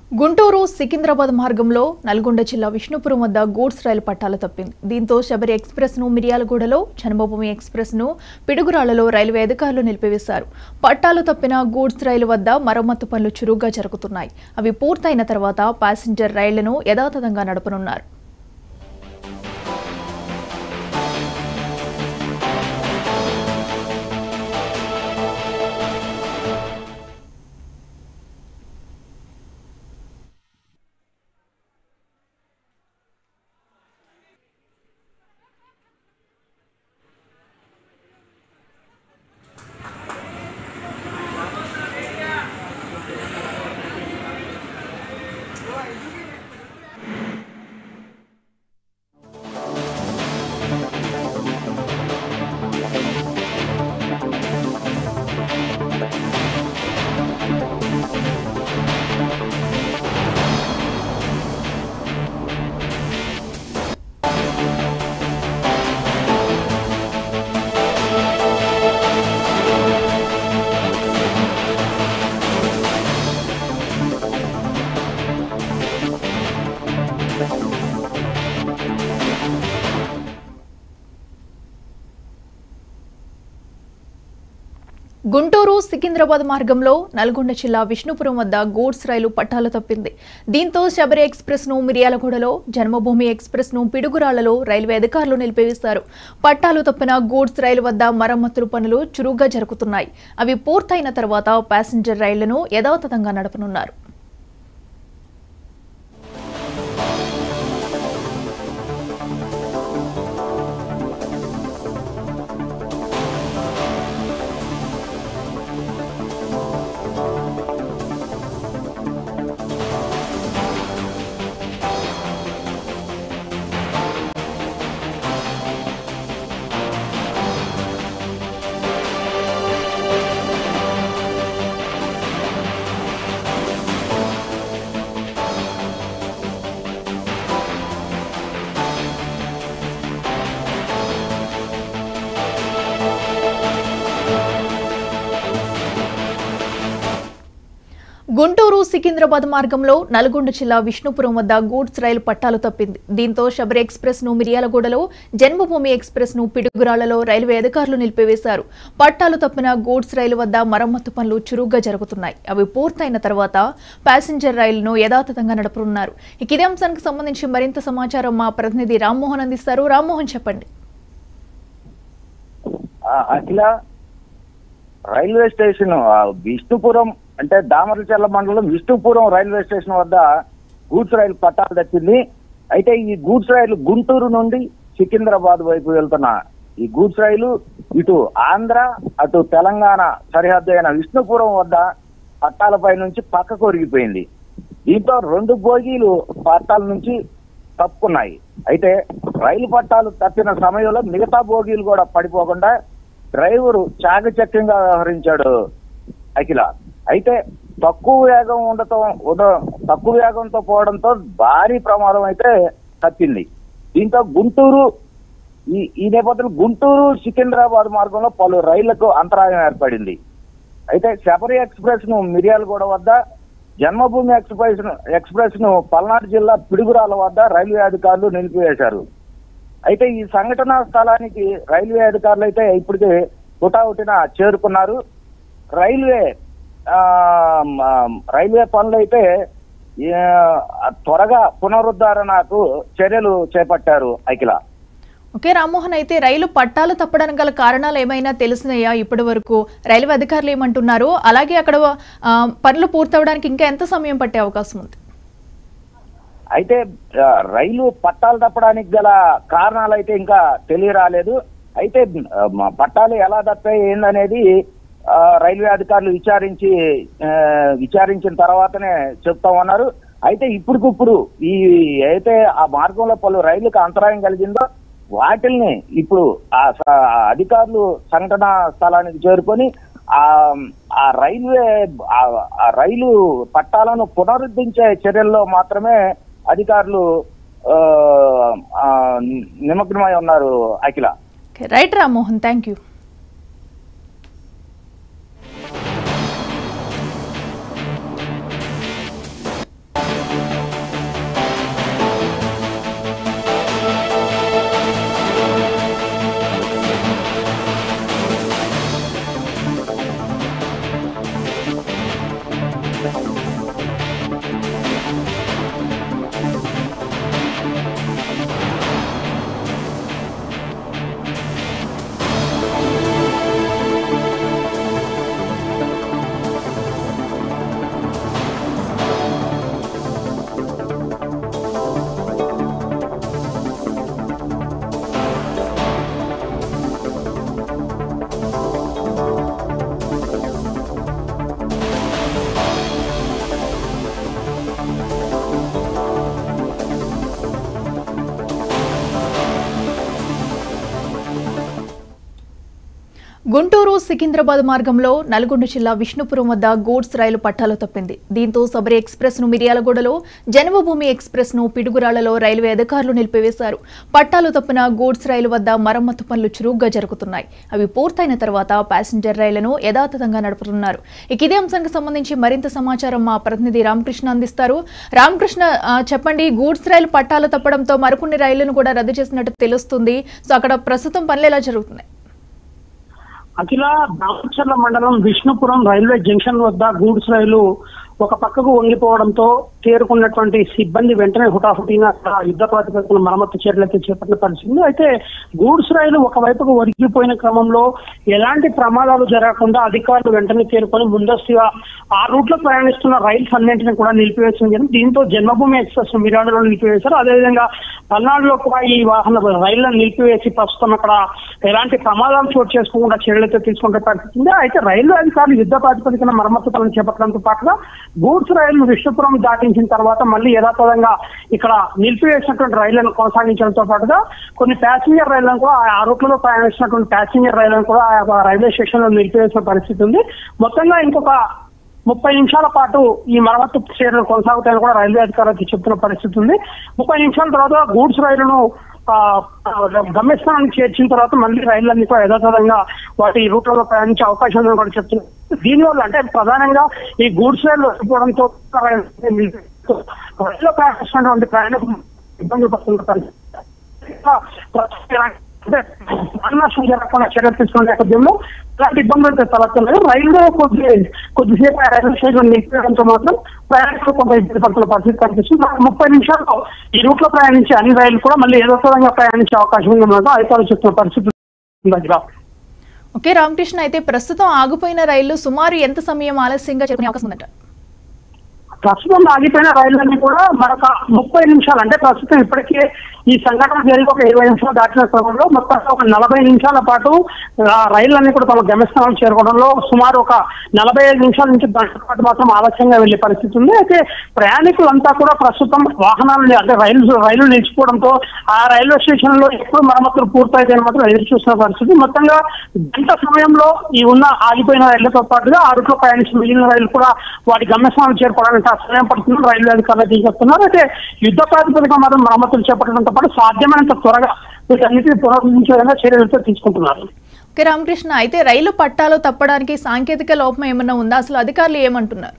గుంటూరు సికింద్రాబాద్ మార్గంలో నల్గొండ జిల్లా విష్ణుపురం వద్ద గూడ్స్ రైలు పట్టాలు తప్పింది దీంతో శబరి ఎక్స్ప్రెస్ ను మిర్యాలగూడలో జన్మభూమి ఎక్స్ప్రెస్ ను పిడుగురాళ్లలో రైల్వే అధికారులు నిలిపివేశారు పట్టాలు తప్పిన గూడ్స్ రైలు వద్ద మరమ్మతు పనులు చురుగ్గా జరుగుతున్నాయి అవి పూర్తయిన తర్వాత ప్యాసింజర్ రైళ్లను యథాతథంగా నడపనున్నారు గుంటూరు సికింద్రాబాద్ మార్గంలో నల్గొండ జిల్లా విష్ణుపురం వద్ద గూడ్స్ రైలు పట్టాలు తప్పింది దీంతో శబరి ఎక్స్ప్రెస్ ను మిర్యాలగూడలో జన్మభూమి ఎక్స్ప్రెస్ ను పిడుగురాళ్లలో రైల్వే అధికారులు నిలిపివేశారు పట్టాలు తప్పిన గూడ్స్ రైలు వద్ద మరమ్మతులు పనులు చురుగ్గా జరుగుతున్నాయి అవి పూర్తయిన తర్వాత ప్యాసింజర్ రైళ్లను యథాతథంగా నడపనున్నారు గుంటూరు సికింద్రాబాద్ మార్గంలో నల్గొండ జిల్లా విష్ణుపురం వద్ద గూడ్స్ రైలు పట్టాలు తప్పింది దీంతో శబరి ఎక్స్ప్రెస్ ను మిర్యాలగూడలో జన్మభూమి ఎక్స్ప్రెస్ ను పిడుగురాళ్లలో రైల్వే అధికారులు నిలిపివేశారు పట్టాలు తప్పిన గూడ్స్ రైలు వద్ద మరమ్మతు పనులు చురుగ్గా జరుగుతున్నాయి అవి పూర్తయిన తర్వాత ప్యాసింజర్ రైలును యథాతథంగా నడపనున్నారు ఇక ఇదే అంశానికి సంబంధించి మరింత సమాచారం మా ప్రతినిధి రామ్మోహన్ అందిస్తారు రామ్మోహన్ చెప్పండి ఆ, అఖిల రైల్వే స్టేషన్ ఆ, విష్ణుపురం అంటే దామరచర్ల మండలం విష్ణుపురం రైల్వే స్టేషన్ వద్ద గూడ్స్ రైలు పట్టాలు దక్కింది అయితే ఈ గూడ్స్ రైలు గుంటూరు నుండి సికింద్రాబాద్ వైపు వెళ్తున్న ఈ గూడ్స్ రైలు ఇటు ఆంధ్ర అటు తెలంగాణ సరిహద్దు అయిన విష్ణుపురం వద్ద పట్టాలపై నుంచి పక్కకు ఒరిగిపోయింది దీంతో రెండు బోగీలు పట్టాల నుంచి తప్పుకున్నాయి అయితే రైలు పట్టాలు తప్పిన సమయంలో మిగతా బోగీలు కూడా పడిపోకుండా డ్రైవరు చాకచక్యంగా వ్యవహరించాడు అఖిల అయితే తక్కువ వేగం ఉండటం ఉద- తక్కువ వేగంతో పోవడంతో భారీ ప్రమాదం అయితే తప్పింది దీంతో గుంటూరు ఈ ఈ నేపథ్యంలో గుంటూరు సికింద్రాబాద్ మార్గంలో పలు రైళ్లకు అంతరాయం ఏర్పడింది అయితే శబరి ఎక్స్ప్రెస్ ను మిర్యాలగూడ వద్ద జన్మభూమి ఎక్స్ప్రెస్ ను ఎక్స్ప్రెస్ ను పల్నాడు జిల్లా పిడుగురాల వద్ద రైల్వే అధికారులు నిలిపివేశారు అయితే ఈ సంఘటనా స్థలానికి రైల్వే అధికారులు అయితే ఇప్పటికే హుటాహుటిన చేరుకున్నారు రైల్వే ఆ, మ, రైల్వే పనులు అయితే ఏ, త్వరగా పునరుద్ధరణకు చర్యలు చేపట్టారు అఖిల ఓకే రామ్మోహన్ అయితే రైలు పట్టాలు తప్పడానికి గల కారణాలు ఏమైనా తెలిసినాయా ఇప్పటి వరకు రైల్వే అధికారులు ఏమంటున్నారు అలాగే అక్కడ ఆ, పనులు పూర్తవడానికి ఇంకా ఎంత సమయం పట్టే అవకాశం ఉంది అయితే ఆ, రైలు పట్టాలు తప్పడానికి గల కారణాలు అయితే ఇంకా తెలియరాలేదు అయితే ఆ, మ- పట్టాలు ఎలా తప్పాయి ఏందనేది ఆ, రైల్వే అధికారులు విచారించి ఆ, విచారించిన తర్వాతనే చెప్తామన్నారు అయితే ఇప్పటికిప్పుడు ఈ అయితే ఆ మార్గంలో పలు రైలుకు అంతరాయం కలిగిందో వాటిల్ని ఇప్పుడు ఆ స- ఆ అధికారులు సంఘటన స్థలానికి చేరుకొని ఆ ఆ రైల్వే ఆ- ఆ రైలు పట్టాలను పునరుద్ధరించే చర్యల్లో మాత్రమే అధికారులు ఆ, ఆ, నిమగ్నమై ఉన్నారు Akhila okay right Rammohan thank you Guntur Secunderabad మార్గంలో నల్గొండ జిల్లా విష్ణుపురం వద్ద గూడ్స్ రైలు పట్టాలు తప్పింది దీంతో సబరి ఎక్స్ప్రెస్ ను మిర్యాలగూడలో జన్మభూమి ఎక్స్ప్రెస్ ను పిడుగురాళ్లలో రైల్వే అధికారులు నిలిపివేశారు పట్టాలు తప్పిన గూడ్స్ రైలు వద్ద మరమ్మతు పనులు చురుగ్గా జరుగుతున్నాయి అవి పూర్తయిన తర్వాత ప్యాసింజర్ రైళ్లను యథాతథంగా నడుపుతున్నారు ఇక ఇదే అంశానికి సంబంధించి మరింత సమాచారం మా ప్రతినిధి రామకృష్ణ అందిస్తారు రామకృష్ణ ఆ, చెప్పండి గూడ్స్ రైలు పట్టాలు తప్పడంతో మరికొన్ని రైళ్లను కూడా రద్దు చేసినట్టు తెలుస్తుంది సో అక్కడ ప్రస్తుతం పనులు ఎలా జరుగుతున్నాయి అఖిల దామచర్ల మండలం విష్ణుపురం రైల్వే జంక్షన్ వద్ద గూడ్స్ రైలు ఒక పక్కకు వంగిపోవడంతో తేరుకున్నటువంటి సిబ్బంది వెంటనే హుటాహుటిన అక్కడ యుద్ధ ప్రాతిపదికన మరమ్మతు చర్యలైతే చేపట్టిన పరిస్థితి అయితే గూడ్స్ రైలు ఒకవైపుకు ఒరిగిపోయిన క్రమంలో ఎలాంటి ప్రమాదాలు జరగకుండా అధికారులు వెంటనే తేరుకొని ముందస్తుగా ఆ రూట్ లో ప్రయాణిస్తున్న రైల్స్ అన్నింటినీ కూడా నిలిపివేయడం జరిగింది దీంతో జన్మభూమి ఎక్స్ప్రెస్ మిరాడలో నిలిపివేశారు అదేవిధంగా పల్నాడులో కూడా ఈ వాహన రైళ్లను నిలిపివేసి ప్రస్తుతం అక్కడ ఎలాంటి ప్రమాదాలు చోటు చేసుకోకుండా చర్యలైతే తీసుకుంటే పరిస్థితి ఉంది అయితే రైల్వే అధికారులు యుద్ధ ప్రాతిపదికన మరమ్మతు పనులు చేపట్టడంతో పాటుగా గూడ్స్ రైలు విష్ణుపురం దాటించిన తర్వాత మళ్ళీ యథాతథంగా ఇక్కడ నిలిపివేసినటువంటి రైళ్లను కొనసాగించడంతో పాటుగా కొన్ని ప్యాసింజర్ రైళ్లను కూడా ఆ రూట్లో ప్రయాణిస్తున్నటువంటి ప్యాసింజర్ రైళ్లను కూడా ఆ రైల్వే స్టేషన్ లో నిలిపివేసిన పరిస్థితి ఉంది మొత్తంగా ఇంకొక ముప్పై నిమిషాల పాటు ఈ మరమ్మతు చర్యలు కొనసాగుతాయని కూడా రైల్వే అధికారులకు చెప్తున్న పరిస్థితి ఉంది ముప్పై నిమిషాల తర్వాత గూడ్స్ రైలును ఆ, ఆ, గమ్యస్థానానికి చేర్చిన తర్వాత మళ్ళీ రైళ్లన్నీ కూడా యథాతథంగా వాటి రూట్లలో ప్రయాణించే అవకాశం ఉందని కూడా చెప్తున్నారు దీనివల్ల అంటే ప్రధానంగా ఈ గూడ్స్ రైలు వెళ్ళిపోవడంతో రైల్లో ప్రయాణిస్తున్నటువంటి ప్రయాణికులు ఇబ్బంది పడుతున్న పరిస్థితి అంటే అన్నష్టం జరగకుండా చర్యలు తీసుకున్న నేపథ్యంలో ఇలాంటి ఇబ్బందులు అయితే తలెత్తలేదు రైల్లో కొద్ది కొద్దిసేపు ఆ రైల్వే స్టేషన్ నిలిపేయడంతో మాత్రం ప్రయాణికులు కొంత ఇబ్బంది పడుతున్న పరిస్థితి కనిపిస్తుంది మరి ముప్పై నిమిషాల్లో ఈ రూట్ లో ప్రయాణించే అన్ని రైళ్లు కూడా మళ్ళీ ఏదో విధంగా ప్రయాణించే అవకాశం ఉందన్నమాట అధికారులు చెప్తున్న పరిస్థితి ఉంది దగ్గర ఓకే రామకృష్ణ అయితే ప్రస్తుతం ఆగిపోయిన రైళ్లు సుమారు ఎంత సమయం ఆలస్యంగా చేరుకునే అవకాశం ఉందట ప్రస్తుతం ఆగిపోయిన రైళ్లన్నీ కూడా మరొక ముప్పై నిమిషాలు అంటే ప్రస్తుతం ఇప్పటికే ఈ సంఘటన జరిగి ఒక ఇరవై నిమిషాలు దాటిన క్రమంలో మొత్తం ఒక నలభై నిమిషాల పాటు ఆ, రైళ్లన్నీ కూడా తమ గమ్యస్థానం చేరుకోవడంలో సుమారు ఒక నలభై ఐదు నిమిషాల నుంచి గంట పాటు మాత్రం ఆలస్యంగా వెళ్లే పరిస్థితి ఉంది అయితే ప్రయాణికులంతా కూడా ప్రస్తుతం వాహనాలు అంటే రైలు రైలు నిలిచిపోవడంతో ఆ రైల్వే స్టేషన్ లో ఎప్పుడు మరమ్మతులు పూర్తయితే మాత్రం ఎదురు చూస్తున్న పరిస్థితి మొత్తంగా గంట సమయంలో ఈ ఉన్న ఆగిపోయిన రైళ్లతో పాటుగా ఆ రూట్లో ప్రయాణించిన మిగిలిన రైలు కూడా వాటి గమ్యస్థానం చేరుకోవడానికి ఆ సమయం పడుతుంది రైల్వే అధికారులు చెప్తున్నారు అయితే యుద్ధ ప్రాతిపదిక మాత్రం మరమ్మతులు చేపట్టడంతో పాటు సాధ్యమైనంత త్వరగా వీటన్నిటిని పునరుద్ధరించే విధంగా చర్యలతో తీసుకుంటున్నారు ఓకే రామకృష్ణ అయితే రైలు పట్టాలు తప్పడానికి సాంకేతిక లోపం ఏమన్నా ఉందా అసలు అధికారులు ఏమంటున్నారు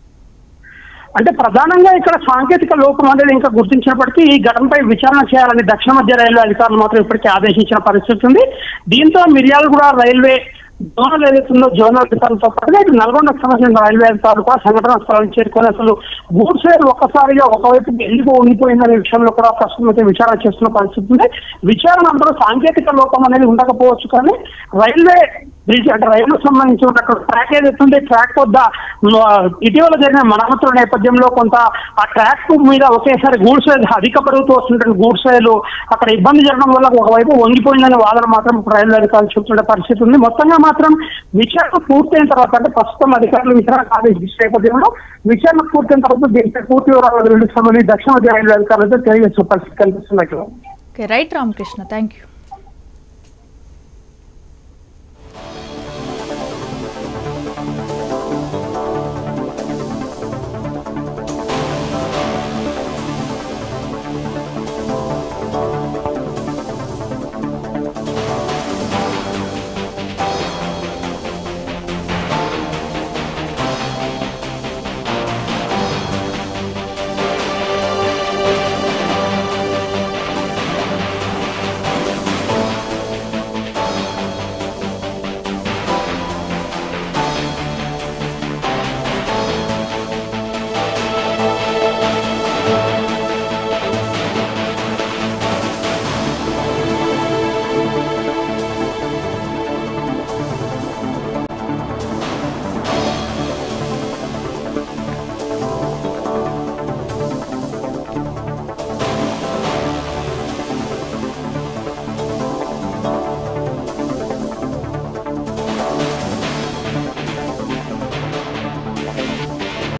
అంటే ప్రధానంగా ఇక్కడ సాంకేతిక లోపం అనేది ఇంకా గుర్తించినప్పటికీ ఈ ఘటనపై విచారణ చేయాలని దక్షిణ మధ్య రైల్వే అధికారులు మాత్రం ఇప్పటికే ఆదేశించిన పరిస్థితి ఉంది దీంతో మిర్యాలగూడ రైల్వే జోనల్ ఏదైతుందో జోనల్ అధికారులతో పాటుగా ఇటు నల్గొండకు సంబంధించిన రైల్వే అధికారులు కూడా సంఘటన స్థలానికి చేరుకొని అసలు గూడ్స్ రైలు ఒక్కసారిగా ఒకవైపు ఎందుకు ఉండిపోయిందనే విషయంలో కూడా ప్రస్తుతం అయితే విచారణ చేస్తున్న పరిస్థితి ఉంది విచారణ అంతా సాంకేతిక లోపం అనేది ఉండకపోవచ్చు కానీ రైల్వే బ్రిడ్జ్ అంటే రైలుకు సంబంధించి ఉన్నటువంటి ట్రాక్ ఏదైతే ట్రాక్ వద్ద మ, ఇటీవల జరిగిన మరమ్మతుల నేపథ్యంలో కొంత ఆ ట్రాక్ మీద ఒకేసారి గూడ్స్ రైలు అధిక బరువుతో వస్తున్నటువంటి గూడ్స్ రైలు అక్కడ ఇబ్బంది జరగడం వల్ల ఒకవైపు వంగిపోయిందనే వాదన మాత్రం ఇప్పుడు రైల్వే అధికారులు చెబుతున్న పరిస్థితి ఉంది మొత్తంగా మాత్రం విచారణ పూర్తయిన తర్వాత అంటే ప్రస్తుతం అధికారులు విచారణ ఆదేశించిన నేపథ్యంలో విచారణ పూర్తయిన తర్వాత దీనిపై పూర్తి వివరాలు వెల్లడిస్తామని దక్షిణ మధ్య రైల్వే అధికారులతో తెలియజేసే పరిస్థితి కనిపిస్తుంది అక్కడ okay right Ramakrishna thank you